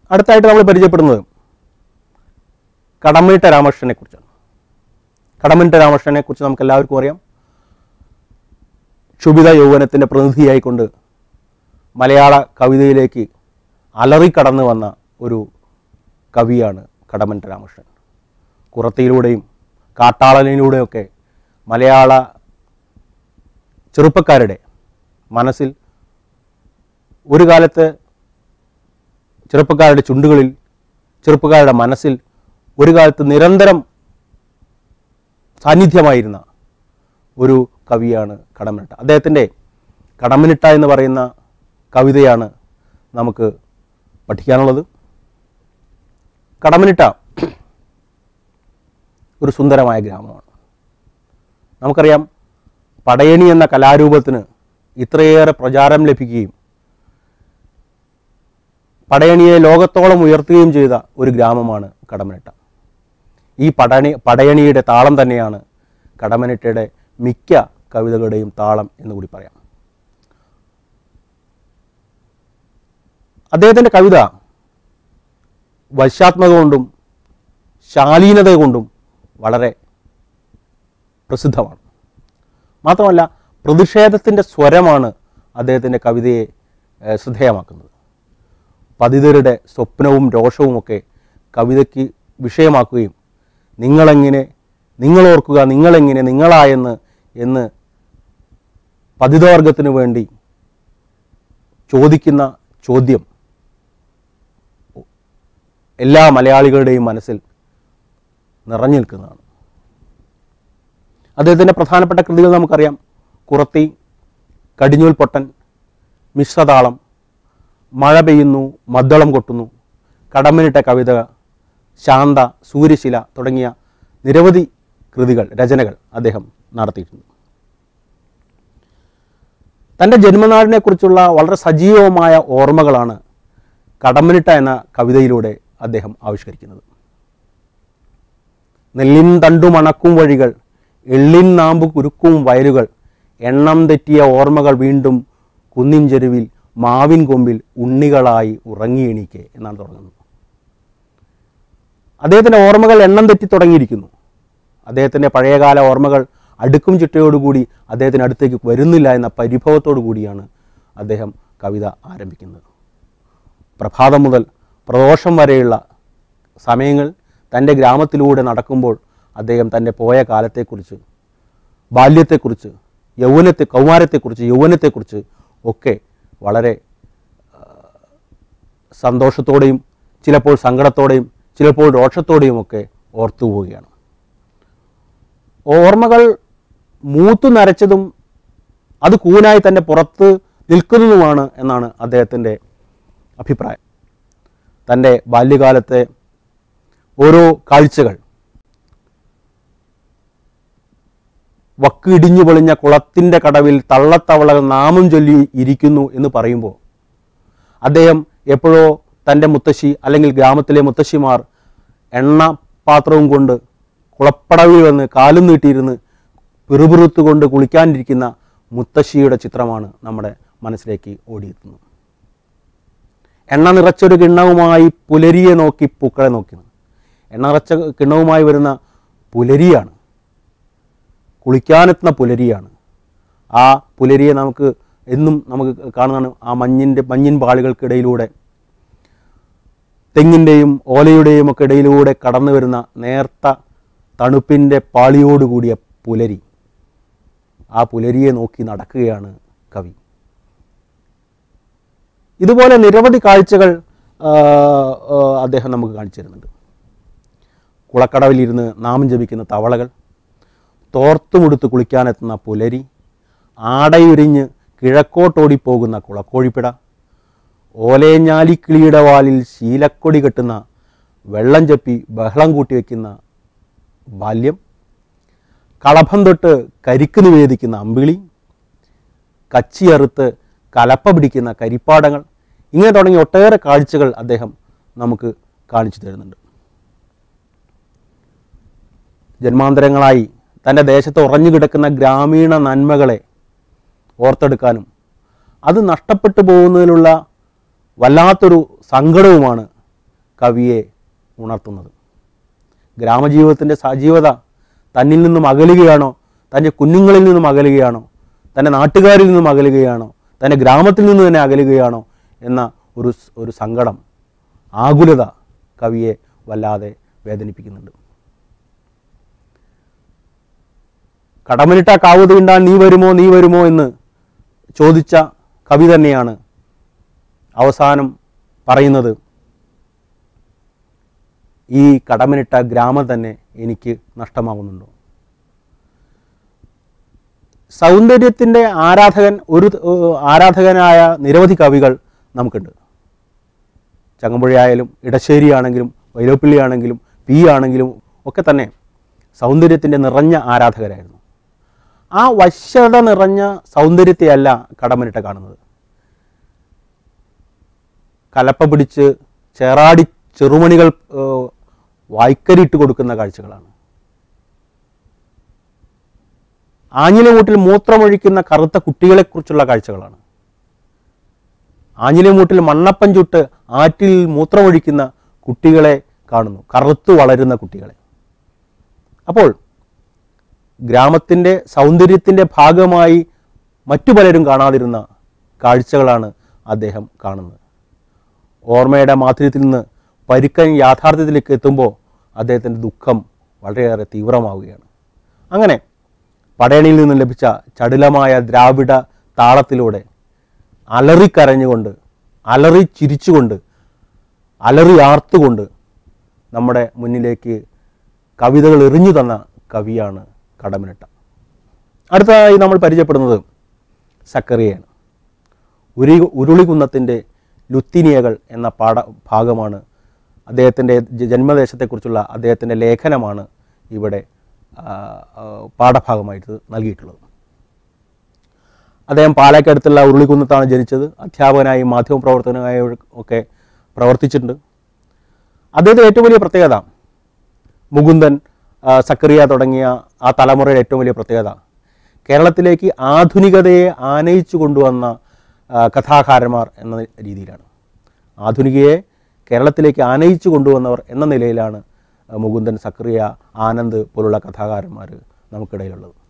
അടുത്തായിട്ട് നമ്മൾ പരിചയപ്പെടുന്നത് കടമ്മിട്ട രാമകൃഷ്ണനെ കുറിച്ചാണ് കടമ്മിട്ട രാമകൃഷ്ണനെ കുറിച്ച് നമുക്ക് എല്ലാവർക്കും അറിയാം ക്ഷുഭിത യൗവനത്തിൻ്റെ പ്രതിനിധിയായിക്കൊണ്ട് മലയാള കവിതയിലേക്ക് അലറിക്കടന്നു വന്ന ഒരു കവിയാണ് കടമൻ രാമകൃഷ്ണൻ കുറത്തിയിലൂടെയും കാട്ടാളനിലൂടെയൊക്കെ മലയാള ചെറുപ്പക്കാരുടെ മനസ്സിൽ ഒരു കാലത്ത് ചെറുപ്പക്കാരുടെ ചുണ്ടുകളിൽ ചെറുപ്പക്കാരുടെ മനസ്സിൽ ഒരു കാലത്ത് നിരന്തരം സാന്നിധ്യമായിരുന്ന ഒരു കവിയാണ് കടമനിട്ട അദ്ദേഹത്തിൻ്റെ കടമനിട്ട എന്ന് പറയുന്ന കവിതയാണ് നമുക്ക് പഠിക്കാനുള്ളത് കടമനിട്ട ഒരു സുന്ദരമായ ഗ്രാമമാണ് നമുക്കറിയാം പടയണി എന്ന കലാരൂപത്തിന് ഇത്രയേറെ പ്രചാരം ലഭിക്കുകയും പടയണിയെ ലോകത്തോളം ഉയർത്തുകയും ചെയ്ത ഒരു ഗ്രാമമാണ് കടമനിട്ട ഈ പടണി പടയണിയുടെ താളം തന്നെയാണ് കടമനിട്ടയുടെ മിക്ക കവിതകളുടെയും താളം എന്ന് കൂടി പറയാം അദ്ദേഹത്തിൻ്റെ കവിത വശ്യാത്മക കൊണ്ടും ശാലീനത കൊണ്ടും വളരെ പ്രസിദ്ധമാണ് മാത്രമല്ല പ്രതിഷേധത്തിൻ്റെ സ്വരമാണ് അദ്ദേഹത്തിൻ്റെ കവിതയെ ഏഹ്, ശ്രദ്ധേയമാക്കുന്നത് പതിതരുടെ സ്വപ്നവും രോഷവുമൊക്കെ കവിതയ്ക്ക് വിഷയമാക്കുകയും നിങ്ങളെങ്ങനെ നിങ്ങളോർക്കുക നിങ്ങളെങ്ങനെ നിങ്ങളായെന്ന് എന്ന് പതിതവർഗത്തിനു വേണ്ടി ചോദിക്കുന്ന ചോദ്യം എല്ലാ മലയാളികളുടെയും മനസ്സിൽ നിറഞ്ഞു നിൽക്കുന്നതാണ് അദ്ദേഹത്തിൻ്റെ പ്രധാനപ്പെട്ട കൃതികൾ നമുക്കറിയാം കുറത്തി കടിഞ്ഞൂൽ പൊട്ടൻ മിശ്രതാളം മഴ പെയ്യുന്നു മദ്ദളം കൊട്ടുന്നു കടമ്മനിട്ട കവിത ശാന്ത സൂര്യശില തുടങ്ങിയ നിരവധി കൃതികൾ രചനകൾ അദ്ദേഹം നടത്തിയിട്ടുണ്ട് തൻ്റെ ജന്മനാടിനെക്കുറിച്ചുള്ള വളരെ സജീവമായ ഓർമ്മകളാണ് കടമ്മനിട്ട എന്ന കവിതയിലൂടെ അദ്ദേഹം ആവിഷ്കരിക്കുന്നത് നെല്ലിൻ തണ്ടു മണക്കും വഴികൾ എള്ളിൻ നാമ്പ് കുരുക്കും വയലുകൾ എണ്ണം തെറ്റിയ ഓർമ്മകൾ വീണ്ടും കുന്നിൻ ചെരുവിൽ മാവിൻ കൊമ്പിൽ ഉണ്ണികളായി ഉറങ്ങിയെണീക്കെ എന്നാണ് തുടങ്ങുന്നത് അദ്ദേഹത്തിൻ്റെ ഓർമ്മകൾ എണ്ണം തെറ്റി തുടങ്ങിയിരിക്കുന്നു അദ്ദേഹത്തിൻ്റെ പഴയകാല ഓർമ്മകൾ അടുക്കും ചിട്ടയോടുകൂടി അദ്ദേഹത്തിന് അടുത്തേക്ക് വരുന്നില്ല എന്ന പരിഭവത്തോടു കൂടിയാണ് അദ്ദേഹം കവിത ആരംഭിക്കുന്നത് പ്രഭാതം മുതൽ പ്രദോഷം വരെയുള്ള സമയങ്ങൾ തൻ്റെ ഗ്രാമത്തിലൂടെ നടക്കുമ്പോൾ അദ്ദേഹം തൻ്റെ പോയ കാലത്തെക്കുറിച്ച് ബാല്യത്തെക്കുറിച്ച് യൗവനത്തെ കൗമാരത്തെക്കുറിച്ച് യൗവനത്തെക്കുറിച്ച് ഒക്കെ വളരെ ആ, സന്തോഷത്തോടെയും ചിലപ്പോൾ സങ്കടത്തോടെയും ചിലപ്പോൾ രോഷത്തോടെയും ഒക്കെ ഓർത്തു പോവുകയാണ് ഓർമ്മകൾ മൂത്തു നരച്ചതും അത് കൂനായി തൻ്റെ പുറത്ത് നിൽക്കുന്നതുമാണ് എന്നാണ് അദ്ദേഹത്തിൻ്റെ അഭിപ്രായം തൻ്റെ ബാല്യകാലത്തെ ഓരോ കാഴ്ചകൾ വക്ക് ഇടിഞ്ഞു പൊളിഞ്ഞ കുളത്തിൻ്റെ കടവിൽ തള്ളത്തവളകൾ നാമം ചൊല്ലി ഇരിക്കുന്നു എന്ന് പറയുമ്പോൾ അദ്ദേഹം എപ്പോഴോ തൻ്റെ മുത്തശ്ശി അല്ലെങ്കിൽ ഗ്രാമത്തിലെ മുത്തശ്ശിമാർ എണ്ണ പാത്രവും കൊണ്ട് കുളപ്പടവിൽ വന്ന് കാലും നീട്ടിയിരുന്ന് പിറുപിറുത്തു കൊണ്ട് കുളിക്കാനിരിക്കുന്ന മുത്തശ്ശിയുടെ ചിത്രമാണ് നമ്മുടെ മനസ്സിലേക്ക് ഓടിയെത്തുന്നത് എണ്ണ നിറച്ചൊരു കിണ്ണവുമായി പുലരിയെ നോക്കി പൂക്കളെ നോക്കി എണ്ണ നിറച്ച കിണ്ണവുമായി വരുന്ന പുലരിയാണ് കുളിക്കാനെത്തുന്ന പുലരിയാണ് ആ പുലരിയെ നമുക്ക് എന്നും നമുക്ക് കാണുന്നതാണ് ആ മഞ്ഞിൻ്റെ മഞ്ഞിൻ പാളികൾക്കിടയിലൂടെ തെങ്ങിൻ്റെയും ഓലയുടെയും ഒക്കെ ഇടയിലൂടെ കടന്നു വരുന്ന നേർത്ത തണുപ്പിൻ്റെ പാളിയോടുകൂടിയ പുലരി ആ പുലരിയെ നോക്കി നടക്കുകയാണ് കവി ഇതുപോലെ നിരവധി കാഴ്ചകൾ ആ, ആ, അദ്ദേഹം നമുക്ക് കാണിച്ചു തരുന്നുണ്ട് കുളക്കടവിലിരുന്ന് നാമം ജപിക്കുന്ന തവളകൾ തോർത്തുമുടുത്ത് കുളിക്കാനെത്തുന്ന പുലരി ആടയുരിഞ്ഞ് കിഴക്കോട്ടോടിപ്പോകുന്ന കുളക്കോഴിപ്പിട ഓലേഞ്ഞാലിക്കിളിയുടെ വാലിൽ ശീലക്കൊടി കെട്ടുന്ന വെള്ളം ചപ്പി ബഹളം കൂട്ടി വയ്ക്കുന്ന ബാല്യം കളഭം തൊട്ട് കരിക്ക് നിവേദിക്കുന്ന അമ്പിളി കച്ചിയറുത്ത് കലപ്പ പിടിക്കുന്ന കരിപ്പാടങ്ങൾ ഇങ്ങനെ തുടങ്ങിയ ഒട്ടേറെ കാഴ്ചകൾ അദ്ദേഹം നമുക്ക് കാണിച്ചു തരുന്നുണ്ട് ജന്മാന്തരങ്ങളായി തൻ്റെ ദേശത്ത് ഉറഞ്ഞു കിടക്കുന്ന ഗ്രാമീണ നന്മകളെ ഓർത്തെടുക്കാനും അത് നഷ്ടപ്പെട്ടു പോകുന്നതിലുള്ള വല്ലാത്തൊരു സങ്കടവുമാണ് കവിയെ ഉണർത്തുന്നത് ഗ്രാമജീവിതത്തിൻ്റെ സജീവത തന്നിൽ നിന്നും അകലുകയാണോ തൻ്റെ കുഞ്ഞുങ്ങളിൽ നിന്നും അകലുകയാണോ തൻ്റെ നാട്ടുകാരിൽ നിന്നും അകലുകയാണോ തൻ്റെ ഗ്രാമത്തിൽ നിന്ന് തന്നെ അകലുകയാണോ എന്ന ഒരു സ്- ഒരു സങ്കടം ആകുലത കവിയെ വല്ലാതെ വേദനിപ്പിക്കുന്നുണ്ട് കടമനിട്ട കാവ് തീണ്ടാൻ നീ വരുമോ നീ വരുമോ എന്ന് ചോദിച്ച കവി തന്നെയാണ് അവസാനം പറയുന്നത് ഈ കടമനിട്ട ഗ്രാമം തന്നെ എനിക്ക് നഷ്ടമാകുന്നുണ്ടോ സൗന്ദര്യത്തിൻ്റെ ആരാധകൻ ഒരു ഏഹ്, ആരാധകനായ നിരവധി കവികൾ നമുക്കുണ്ട് ചങ്ങമ്പുഴ ആയാലും ഇടശ്ശേരി ആണെങ്കിലും വൈലോപ്പിള്ളി ആണെങ്കിലും പി ആണെങ്കിലും ഒക്കെ തന്നെ സൗന്ദര്യത്തിൻ്റെ നിറഞ്ഞ ആരാധകരായിരുന്നു ആ വശ്യത നിറഞ്ഞ സൗന്ദര്യത്തെയല്ല കടമനിട്ട കാണുന്നത് കലപ്പ പിടിച്ച് ചേറാടി ചെറുമണികൾ ഏഹ്, വായ്ക്കരിയിട്ട് കൊടുക്കുന്ന കാഴ്ചകളാണ് ആഞ്ഞിലിമൂട്ടിൽ മൂത്രമൊഴിക്കുന്ന കറുത്ത കുട്ടികളെക്കുറിച്ചുള്ള കാഴ്ചകളാണ് ആഞ്ഞിലിമൂട്ടിൽ മണ്ണപ്പം ചുട്ട് ആറ്റിൽ മൂത്രമൊഴിക്കുന്ന കുട്ടികളെ കാണുന്നു കറുത്തു വളരുന്ന കുട്ടികളെ അപ്പോൾ ഗ്രാമത്തിൻ്റെ സൗന്ദര്യത്തിൻ്റെ ഭാഗമായി മറ്റു പലരും കാണാതിരുന്ന കാഴ്ചകളാണ് അദ്ദേഹം കാണുന്നത് ഓർമ്മയുടെ മാധുര്യത്തിൽ നിന്ന് പരുക്കൻ യാഥാർത്ഥ്യത്തിലേക്ക് എത്തുമ്പോൾ അദ്ദേഹത്തിൻ്റെ ദുഃഖം വളരെയേറെ തീവ്രമാവുകയാണ് അങ്ങനെ പടയണിയിൽ നിന്ന് ലഭിച്ച ചടുലമായ ദ്രാവിഡ താളത്തിലൂടെ അലറിക്കരഞ്ഞുകൊണ്ട് അലറി ചിരിച്ചുകൊണ്ട് അലറി ആർത്തുകൊണ്ട് നമ്മുടെ മുന്നിലേക്ക് കവിതകൾ എറിഞ്ഞു തന്ന കവിയാണ് കടമനിട്ട അടുത്തതായി നമ്മൾ പരിചയപ്പെടുന്നത് സക്കറിയയാണ് ഉരി ഉരുളികുന്നത്തിൻ്റെ ലുത്തിനിയകൾ എന്ന പാഠ ഭാഗമാണ് അദ്ദേഹത്തിൻ്റെ ജ- ജന്മദേശത്തെക്കുറിച്ചുള്ള അദ്ദേഹത്തിൻ്റെ ലേഖനമാണ് ഇവിടെ ആ, ആ, പാഠഭാഗമായിട്ട് നൽകിയിട്ടുള്ളത് അദ്ദേഹം പാലക്കടുത്തുള്ള ഉരുളിക്കുന്നത്താണ് ജനിച്ചത് അധ്യാപകനായി മാധ്യമപ്രവർത്തകനായി ഒക്കെ പ്രവർത്തിച്ചിട്ടുണ്ട് അദ്ദേഹത്തിൻ്റെ ഏറ്റവും വലിയ പ്രത്യേകത മുകുന്ദൻ ആ, സക്കറിയ തുടങ്ങിയ ആ തലമുറയുടെ ഏറ്റവും വലിയ പ്രത്യേകത കേരളത്തിലേക്ക് ആധുനികതയെ ആനയിച്ചു കൊണ്ടുവന്ന ആ, കഥാകാരന്മാർ എന്ന രീതിയിലാണ് ആധുനികയെ കേരളത്തിലേക്ക് ആനയിച്ചു കൊണ്ടുവന്നവർ എന്ന നിലയിലാണ് ആ, മുകുന്ദൻ സക്രിയ ആനന്ദ് പോലുള്ള കഥാകാരന്മാർ നമുക്കിടയിലുള്ളത്